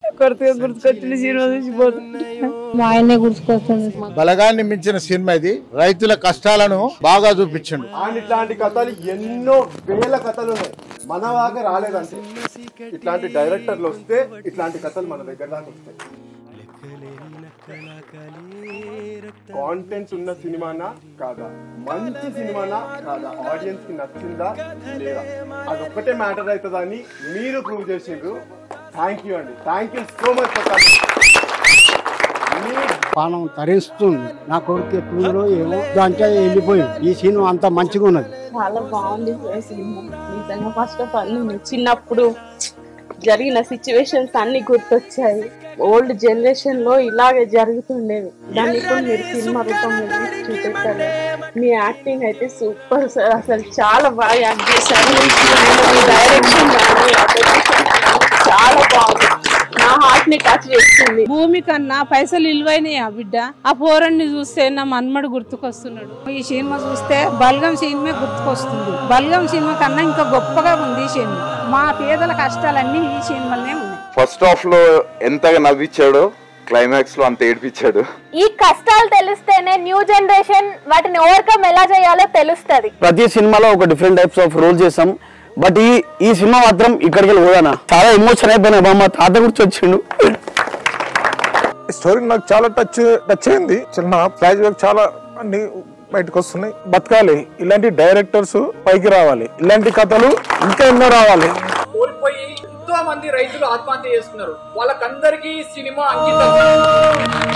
కొరతగా గుర్తుకొచ్చిన cinema చూసిపోతుంది మా ఆయనే గుర్తుకొస్తుంది బలగాన్ని మించిన సినిమా ఇది రైతుల కష్టాలను బాగా చూపించండు అండ్ ఇట్లాంటి కథలు ఎన్నో వేల కథలు ఉన్నాయి మన దాకా రాలేదంటే ఇట్లాంటి డైరెక్టర్లు వస్తే ఇట్లాంటి కథలు మన దగ్గర దాకా వస్తాయి కాంటెంట్ ఉన్న సినిమానా కాదా మంచి సినిమానా కాదా ఆడియన్స్ కి నచ్చిందా లేదా అదొక్కటే మ్యాటర్ అవుతుందని మీరు ప్రూవ్ చేసిండ్రు థ్యాంక్ యూ అండి thank you so much for మీ పానం తరిస్తుంది నా కొడుకు ఎట్లుందో ఏమో దాంట్లో వెళ్ళిపోయింది ఈ సినిమా అంత మంచిగా ఉన్నది చాలా బాగుంది సినిమా నిజంగా ఫస్ట్ ఆఫ్ ఆల్ నేను చిన్నప్పుడు జరిగిన సిచ్యువేషన్స్ అన్ని గుర్తొచ్చాయి ఓల్డ్ జనరేషన్ లో ఇలాగే జరుగుతుండేవి దాన్ని ఇప్పుడు మీరు సినిమా రూపంలో తీసి చూపెట్టారు మీ యాక్టింగ్ అయితే సూపర్ సార్ అసలు చాలా బాగా యాక్ట్ చేశారు మీ డైరెక్షన్ కానీ opposition కానీ చాలా బాగుంది నా హార్ట్ ని టచ్ చేస్తుంది భూమి కన్నా పైసలు విలువైనయి ఆ బిడ్డ ఆ పోరన్ని చూస్తే నా మన్మడు గుర్తుకొస్తున్నాడు ఈ సినిమా చూస్తే బల్గం సినిమా గుర్తుకొస్తుంది బల్గం సినిమా కన్నా ఇంకా గొప్పగా ఉంది ఈ సినిమా మా పేదల కష్టాలన్నీ ఈ సినిమాలోనే ఉన్నాయి ఫస్ట్ హాఫ్ లో ఎంతగా నవ్వించాడో క్లైమాక్స్ లో అంత ఏడిపించాడు ఈ కష్టాలు తెలిస్తేనే న్యూ జనరేషన్ వాటిని ఓవర్కమ్ ఎలా చేయాలో తెలుస్తుంది ప్రతి సినిమాలో ఒక డిఫరెంట్ టైప్స్ ఆఫ్ రోల్ చేసాం బట్ ఈ ఈ సినిమా మాత్రం ఇక్కడికి వెళ్ళి పోదానా చాలా ఎమోషన్ అయిపోయినా మా అమ్మ తాత గురించి వచ్చిండు స్టోరీ నాకు చాలా టచ్ టచ్ అయింది చిన్న ఫ్లాష్ బ్యాక్ చాలా అన్ని బయటకు వస్తున్నాయి బతకాలి ఇలాంటి డైరెక్టర్స్ పైకి రావాలి ఇలాంటి కథలు ఇంకా ఎన్నో రావాలి కోల్పోయి ఎంతో మంది రైతులు ఆత్మహత్య చేసుకున్నారు వాళ్ళకందరికీ ఈ సినిమా అంకితం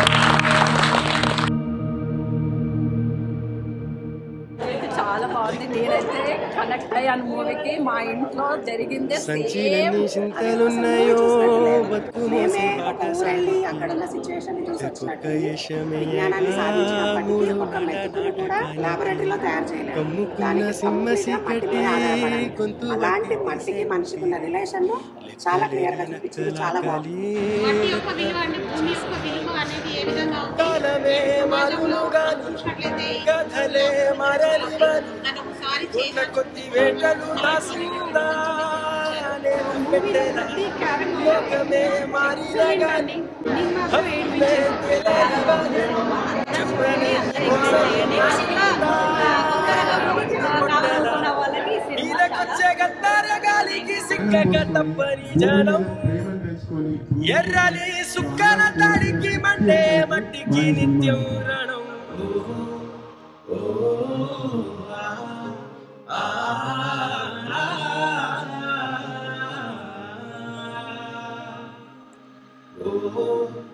చాలా బాగుంది నేనైతే కనెక్ట్ అయ్యాను మూవీకి మా ఇంట్లో జరిగిందే సంచిలన్నీ చింతలున్నాయో బతుకు మోసి బాట సాగి అక్కడ ఉన్న సిచ్యువేషన్ చూసి వచ్చినట్టు యశమే విజ్ఞానాన్ని సాధించినప్పటికీ ఒక మెతుకును కూడా లాబొరేటరీలో తయారు చేయలేదు కమ్ముకున్న దానికి సింహ సమృద్ధిగా మట్టి మీద ఆధారపడాలి. గొంతు అలాంటి మట్టికి మనిషికి ఉన్న రిలేషన్ చాలా క్లియర్ గా చూపించింది చాలా బాగుంది కాలమే మరుగులుగా కథలే మరలివను ఉన్న కొద్ది వేటలు దాసిందా నేను పెట్టేదా లోకమే మారిన గాని హక్కులే తెలియనివాని చెప్పని ఈలకొచ్చే గద్దార గాలికి సిక్కక తప్పని జనం ఎర్రని సుక్కన తడికి మండే మట్టికి నిత్యం రణం ఓ